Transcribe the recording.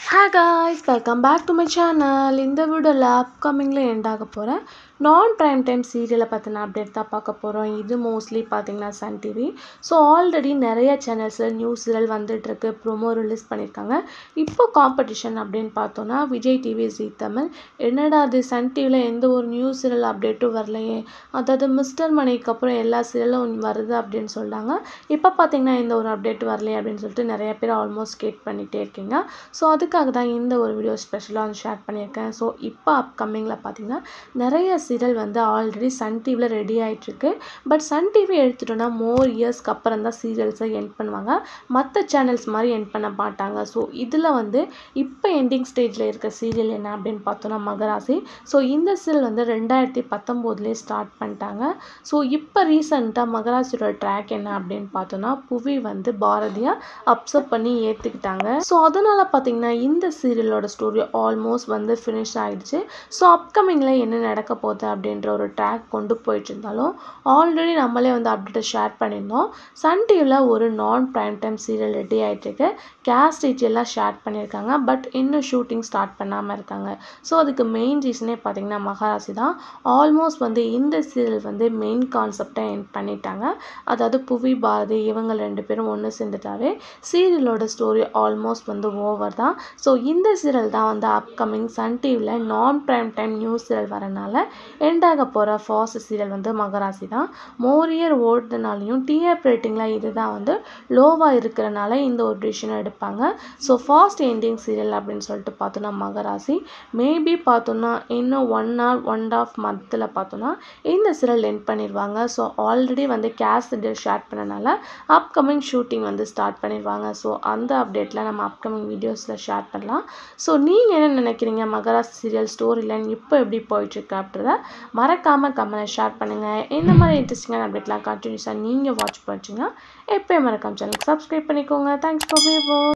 hi guys welcome back to my channel இந்த வீடியோவில் அப்கமிங்கில் end ஆக போகிறேன் நான் ப்ரைம் டைம் சீரியலை பற்றின அப்டேட் தான் பார்க்க போகிறோம் இது மோஸ்ட்லி பார்த்தீங்கன்னா சன் டிவி ஸோ ஆல்ரெடி நிறைய சேனல்ஸில் நியூஸ் சீரியல் வந்துட்டுருக்கு ப்ரோமோ ரிலீஸ் பண்ணியிருக்காங்க இப்போ காம்படிஷன் அப்படின்னு பார்த்தோன்னா விஜய் டிவி ஜி தமிழ் என்னடா அது சன் டிவியில் எந்த ஒரு நியூஸ் சீரியல் அப்டேட்டும் வரலையே அதாவது மிஸ்டர் மணிக்கு அப்புறம் எல்லா சீரியலும் வருது அப்படின்னு சொல்கிறாங்க இப்போ பார்த்தீங்கன்னா இந்த ஒரு அப்டேட் வரலையே அப்படின்னு சொல்லிட்டு நிறைய பேர் ஆல்மோஸ்ட் கேட் பண்ணிகிட்டே இருக்கீங்க ஸோ அதுக்காக தான் இந்த ஒரு வீடியோ ஸ்பெஷலாக வந்து ஷேர் பண்ணியிருக்கேன் ஸோ இப்போ அப்கமிங்கில் பார்த்தீங்கன்னா நிறைய சீரியல் வந்து ஆல்ரெடி சன் டிவியில் ரெடி ஆகிட்டுருக்கு பட் சன் டிவி எடுத்துட்டோன்னா மோர் இயர்ஸ்க்கு அப்புறம் தான் சீரியல்ஸை எண்ட் பண்ணுவாங்க மற்ற சேனல்ஸ் மாதிரி எண்ட் பண்ண மாட்டாங்க ஸோ இதில் வந்து இப்போ எண்டிங் ஸ்டேஜில் இருக்க சீரியல் என்ன அப்படின்னு பார்த்தோன்னா மகராசி ஸோ இந்த சீரியல் வந்து ரெண்டாயிரத்தி பத்தொம்போதுலேயே ஸ்டார்ட் பண்ணிட்டாங்க ஸோ இப்போ ரீசெண்டாக மகராசியோட ட்ராக் என்ன அப்படின்னு பார்த்தோன்னா புவி வந்து பாரதியை அப்சர்வ் பண்ணி ஏற்றுக்கிட்டாங்க ஸோ அதனால் பார்த்தீங்கன்னா இந்த சீரியலோட ஸ்டோரி ஆல்மோஸ்ட் வந்து ஃபினிஷ் ஆகிடுச்சு ஸோ அப்கமிங்கில் என்ன நடக்க போகுது அப்படின்ற ஒரு ட்ராக் கொண்டு போயிட்டு இருந்தாலும் ஆல்ரெடி நம்மளே வந்து அப்டேட்டை ஷேர் பண்ணியிருந்தோம் சன் டிவியில் ஒரு non prime time serial ready ஆகிட்டுருக்கு கேஸ் டீட்டெயிலாக ஷேர் பண்ணியிருக்காங்க பட் இன்னும் ஷூட்டிங் ஸ்டார்ட் பண்ணாமல் இருக்காங்க ஸோ அதுக்கு மெயின் ரீசனே பார்த்தீங்கன்னா மகாராசி தான் ஆல்மோஸ்ட் வந்து இந்த சீரியல் வந்து மெயின் கான்செப்டை என் பண்ணிட்டாங்க அதாவது புவி பாரதி இவங்க ரெண்டு பேரும் ஒன்று சேர்ந்துட்டாவே சீரியலோட ஸ்டோரி ஆல்மோஸ்ட் வந்து ஓவர் தான் ஸோ இந்த சீரியல் தான் வந்து அப்கமிங் சன் டிவியில் non prime time news serial வரனால எண்ட் ஆக போகிற ஃபாஸ்ட் சீரியல் வந்து மகராசி தான் மோரியர் ஓடுறதுனாலையும் டிஆர் ரேட்டிங்கில் இது தான் வந்து லோவாக இருக்கிறனால இந்த ஒரு டிசிஷன் எடுப்பாங்க ஸோ ஃபாஸ்ட் எண்டிங் சீரியல் அப்படின்னு சொல்லிட்டு பார்த்தோன்னா மகராசி மேபி பார்த்தோன்னா இன்னும் ஒன் ஹவர் ஒன் ஆஃப் மந்தில் பார்த்தோன்னா இந்த சீரியல் எண்ட் பண்ணிடுவாங்க ஸோ ஆல்ரெடி வந்து கேஸ் ஷேர் பண்ணனால அப்கமிங் ஷூட்டிங் வந்து ஸ்டார்ட் பண்ணிடுவாங்க ஸோ அந்த அப்டேட்டில் நம்ம அப்கமிங் வீடியோஸில் ஷேர் பண்ணலாம் ஸோ நீங்கள் என்ன நினைக்கிறீங்க மகராசி சீரியல் ஸ்டோரி லைன் இப்போ எப்படி போயிட்டுருக்கு அப்படின்றத மறக்காமல் கமெண்ட் ஷேர் பண்ணுங்கள் இந்த மாதிரி இன்ட்ரெஸ்டிங்கான அப்டேட்லாம் கண்டினியூஸாக நீங்கள் வாட்ச் பண்ணிச்சிங்கன்னா எப்போயும் மறக்காம சேனலுக்கு சப்ஸ்கிரைப் பண்ணிக்கோங்க தேங்க்ஸ் ஃபார் வியூவர்